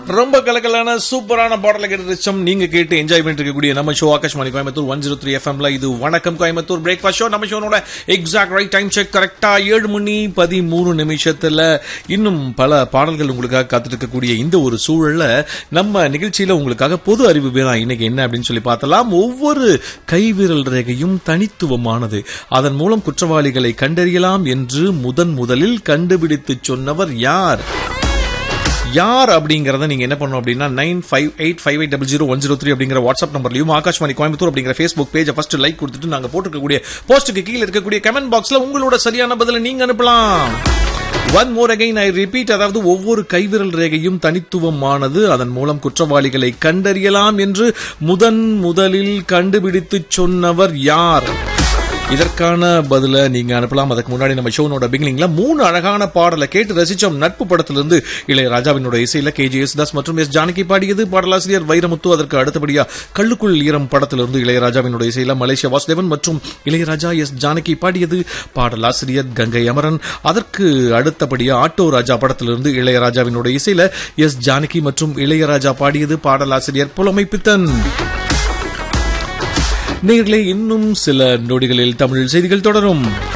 ரொம்ப கலக்கலான சூப்பரான பாடல கேட்டு நீங்க கேட்டு என்ஜாய் பண்ணிட்டு இருக்கக்கூடிய நம்ம show Akashvani Coimbatore one zero three எஃப்எம்ல இது வணக்கம் கோயம்புத்தூர் பிரேக்ஃபாஸ்ட் ஷோ நம்ம ஷோனோட எக்ஸாக்ட் ரைட் டைம் செக் கரெக்டா ஏழு மணி பதிமூணு நிமிஷத்துல இன்னும் பல பாடல்கள் உங்களுக்காக காத்துட்டு இருக்கக்கூடிய இந்த ஒரு சூழல்ல நம்ம நிகழ்ச்சியில உங்களுக்காக பொது அறிவு வேணாம் இன்னைக்கு என்ன அப்படின்னு சொல்லி பார்த்தலாம் ஒவ்வொரு கைவிரல் ரேகையும் தனித்துவமானது அதன் மூலம் குற்றவாளிகளை கண்டறியலாம் என்று முதன் முதலில் கண்டுபிடித்து சொன்னவர் யார் யார் அப்படிங்கறத நீங்க என்ன பண்ணணும் அப்படின்னா nine five eight five eight double zero one zero three அப்படிங்கிற வாட்ஸ்அப் நம்பர்லையும் ஆகாஷ்வாணி கோயம்புத்தூர் அப்படிங்கிற ஃபேஸ்புக் பேஜை ஃபர்ஸ்ட் லைக் கொடுத்துட்டு நாங்க போட்டுருக்கக்கூடிய போஸ்ட்டுக்கு கீழே இருக்கக்கூடிய கமெண்ட் பாக்ஸ்ல உங்களோட சரியான பதில நீங்க அனுப்பலாம் one more again I repeat அதாவது ஒவ்வொரு கைவிரல் ரேகையும் தனித்துவமானது அதன் மூலம் குற்றவாளிகளை கண்டறியலாம் என்று முதன் முதலில் கண்டுபிடித்து சொன்னவர் யார் இதற்கான பதில நீங்க அனுப்பலாம் அதுக்கு முன்னாடி நம்ம ஷோனோட பிகினிங்ல மூணு அழகான பாடலை கேட்டு ரசிச்சோம் நட்பு படத்திலிருந்து இளையராஜாவினோட இசையில கே ஜி தாஸ் மற்றும் எஸ் ஜானகி பாடியது பாடலாசிரியர் வைரமுத்து அதற்கு அடுத்தபடியா கள்ளுக்குள் ஈரம் படத்திலிருந்து இளையராஜாவினோட இசையில மலேசியா வாசுதேவன் மற்றும் இளையராஜா எஸ் ஜானகி பாடியது பாடலாசிரியர் கங்கை அமரன் அதற்கு அடுத்தபடியா ஆட்டோ ராஜா படத்திலிருந்து இளையராஜாவினோட இசையில எஸ் ஜானகி மற்றும் இளையராஜா பாடியது பாடலாசிரியர் புலமை பித்தன் நேர்களே இன்னும் சில நொடிகளில் தமிழ் செய்திகள் தொடரும்